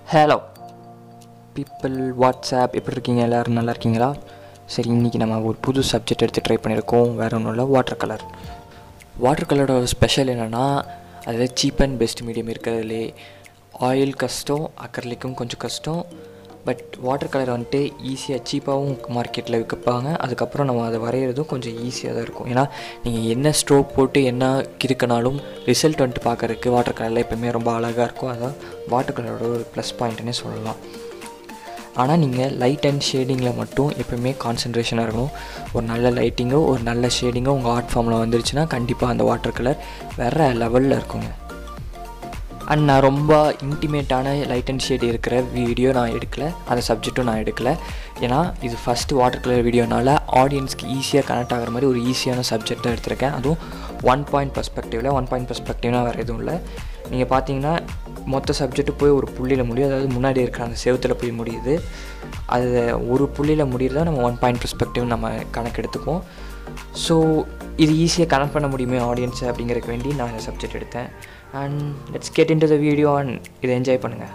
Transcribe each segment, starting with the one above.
Hello people WhatsApp எப்படி இருக்கீங்க எல்லோரும் நல்லா இருக்கீங்களா சரி இன்றைக்கி நம்ம ஒரு புது சப்ஜெக்ட் எடுத்து ட்ரை பண்ணியிருக்கோம் வேறு ஒன்றும் இல்லை வாட்டர் கலர் வாட்டர் கலரோட ஸ்பெஷல் என்னென்னா அதில் சீப் அண்ட் பெஸ்ட் மீடியம் இருக்கிறதுலே ஆயில் கஷ்டம் அக்கர்லிக்கும் கொஞ்சம் கஷ்டம் பட் வாட்டர் கலர் வந்துட்டு ஈஸியாக சீப்பாகவும் மார்க்கெட்டில் விற்கப்பாங்க அதுக்கப்புறம் நம்ம அதை வரைகிறதும் கொஞ்சம் ஈஸியாக தான் இருக்கும் ஏன்னா நீங்கள் என்ன ஸ்ட்ரோக் போட்டு என்ன கிறுக்கினாலும் ரிசல்ட் வந்துட்டு பார்க்குறதுக்கு வாட்டர் கலரில் எப்போயுமே ரொம்ப அழகாக இருக்கும் அதான் வாட்டர் கலரோட ஒரு ப்ளஸ் பாயிண்ட்னே சொல்லலாம் ஆனால் நீங்கள் லைட் அண்ட் ஷேடிங்கில் மட்டும் எப்போயுமே கான்சன்ட்ரேஷனாக இருக்கணும் ஒரு நல்ல லைட்டிங்கோ ஒரு நல்ல ஷேடிங்கோ உங்கள் ஆர்ட் ஃபார்மில் வந்துருச்சுன்னா கண்டிப்பாக அந்த வாட்டர் கலர் வேறு லெவலில் இருக்குங்க அண்ட் நான் ரொம்ப இன்டிமேட்டான லைட் அண்ட் ஷேட் இருக்கிற வீடியோ நான் எடுக்கலை அந்த சப்ஜெக்ட்டும் நான் எடுக்கலை ஏன்னா இது ஃபஸ்ட்டு வாட்டர் கலர் வீடியோனால ஆடியன்ஸ்க்கு ஈஸியாக கனெக்ட் ஆகிற மாதிரி ஒரு ஈஸியான சப்ஜெக்ட் தான் எடுத்திருக்கேன் அதுவும் ஒன் பாயிண்ட் பர்ஸ்பெக்டிவில் ஒன் பாயிண்ட் பர்ஸ்பெக்டிவ்னா வேறு எதுவும் இல்லை நீங்கள் பார்த்தீங்கன்னா மொத்த சப்ஜெக்ட்டு போய் ஒரு புள்ளியில் முடியும் அதாவது முன்னாடி இருக்கிற அந்த செவத்தில் போய் முடியுது அது ஒரு புள்ளியில் முடியுறதா நம்ம ஒன் பாயிண்ட் பர்ஸ்பெக்டிவ் நம்ம கணக்கு எடுத்துப்போம் ஸோ இது ஈஸியாக கனெக்ட் பண்ண முடியுமே ஆடியன்ஸை அப்படிங்கிறதுக்கு வேண்டி நான் இந்த சப்ஜெக்ட் எடுத்தேன் and let's get into the video and இதை என்ஜாய் பண்ணுங்கள்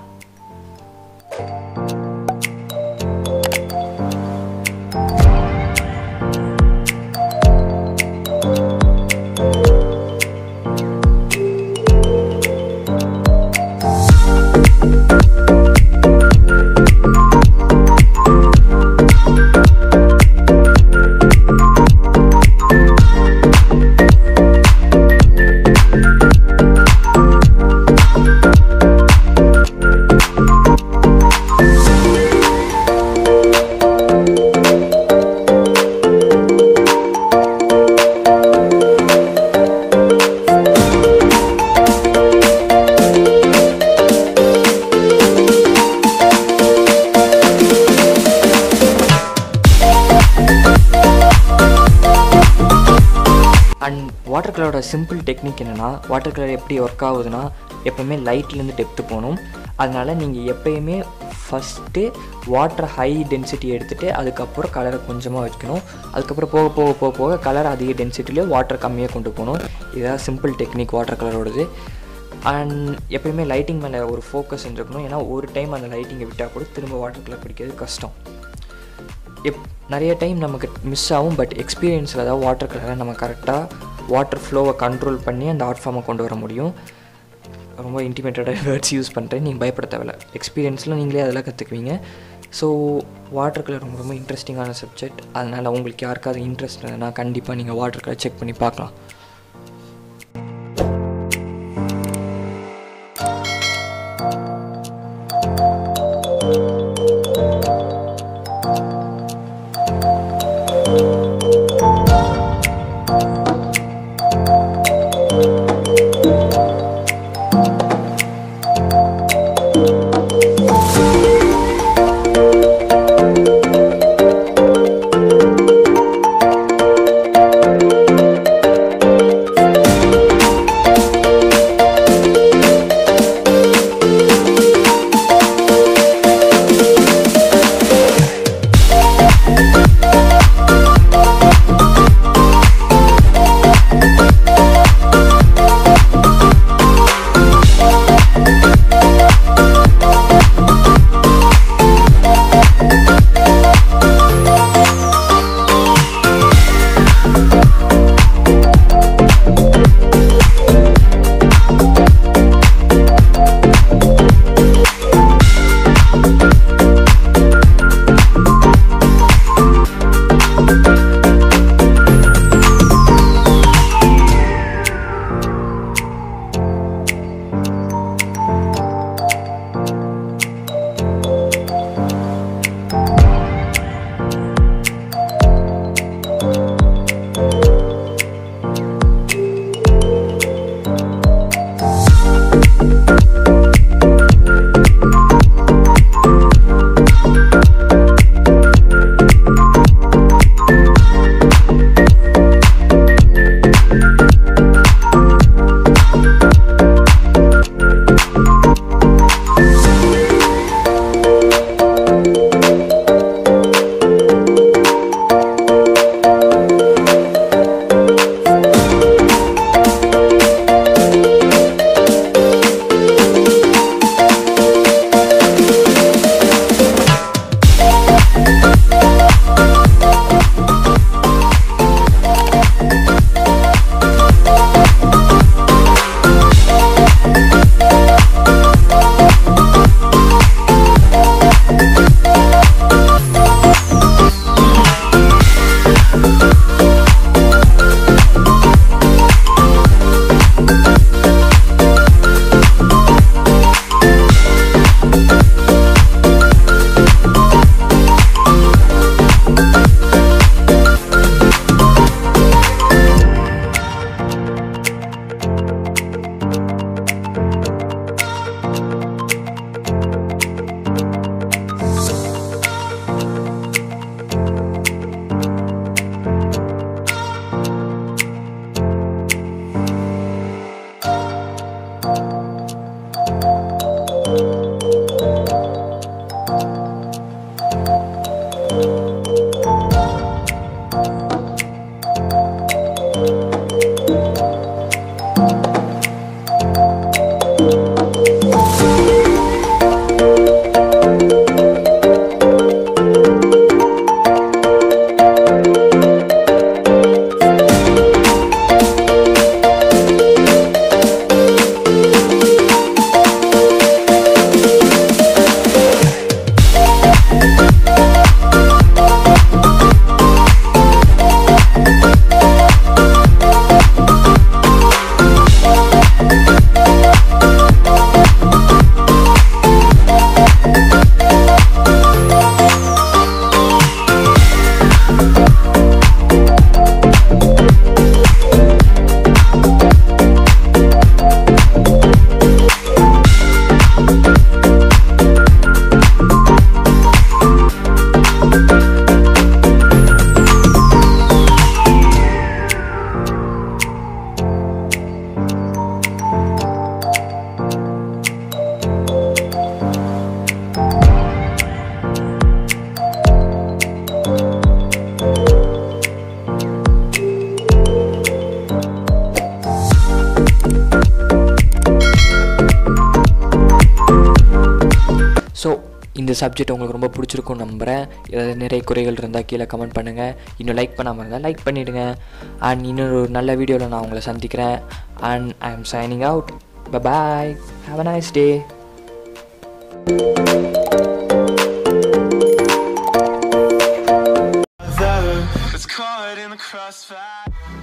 அண்ட் வாட்டர் கலரோட சிம்பிள் டெக்னிக் என்னென்னா வாட்டர் கலர் எப்படி ஒர்க் ஆகுதுன்னா எப்போவுமே லைட்லேருந்து டெப்த்து போகணும் அதனால் நீங்கள் எப்போயுமே ஃபஸ்ட்டு வாட்டர் ஹை டென்சிட்டி எடுத்துகிட்டு அதுக்கப்புறம் கலரை கொஞ்சமாக வைக்கணும் அதுக்கப்புறம் போக போக போக போக கலர் அதிக டென்சிட்டிலேயே வாட்டர் கம்மியாக கொண்டு போகணும் இதுதான் சிம்பிள் டெக்னிக் வாட்டர் கலரோடது அண்ட் எப்பயுமே லைட்டிங் மேலே ஒரு ஃபோக்கஸ் இருந்திருக்கணும் ஏன்னா ஒரு டைம் அந்த லைட்டிங்கை விட்டால் கூட திரும்ப வாட்டர் கலர் பிடிக்கிறது கஷ்டம் எப் நிறைய டைம் நமக்கு மிஸ் ஆகும் பட் எக்ஸ்பீரியன்ஸில் தான் வாட்டர் கலரை நம்ம கரெக்டாக வாட்டர் ஃப்ளோவை கண்ட்ரோல் பண்ணி அந்த ஆர்ட் ஃபார்மை கொண்டு வர முடியும் ரொம்ப இன்டிமேட்டடாக வேர்ட்ஸ் யூஸ் பண்ணுறேன் நீங்கள் பயப்பட தேவையில்ல எக்ஸ்பீரியன்ஸில் நீங்களே அதெல்லாம் கற்றுக்குவீங்க ஸோ வாட்டர் கலர் ரொம்ப ரொம்ப இன்ட்ரெஸ்டிங்கான சப்ஜெக்ட் அதனால் உங்களுக்கு யாருக்காவது இன்ட்ரெஸ்ட் இருந்ததுன்னா கண்டிப்பாக நீங்கள் வாட்டர் கலர் செக் பண்ணி பார்க்கலாம் சப்ஜெக்ட் உங்களுக்கு ரொம்ப பிடிச்சிருக்கும் நம்புகிறேன் ஏதாவது நிறைய குறைகள் இருந்தால் கீழே கமெண்ட் பண்ணுங்கள் இன்னும் லைக் பண்ணாமல் இருந்தால் லைக் பண்ணிவிடுங்க அண்ட் இன்னொரு நல்ல வீடியோவில் நான் உங்களை சந்திக்கிறேன் and I am signing out bye have a nice day It's caught in the crossfire.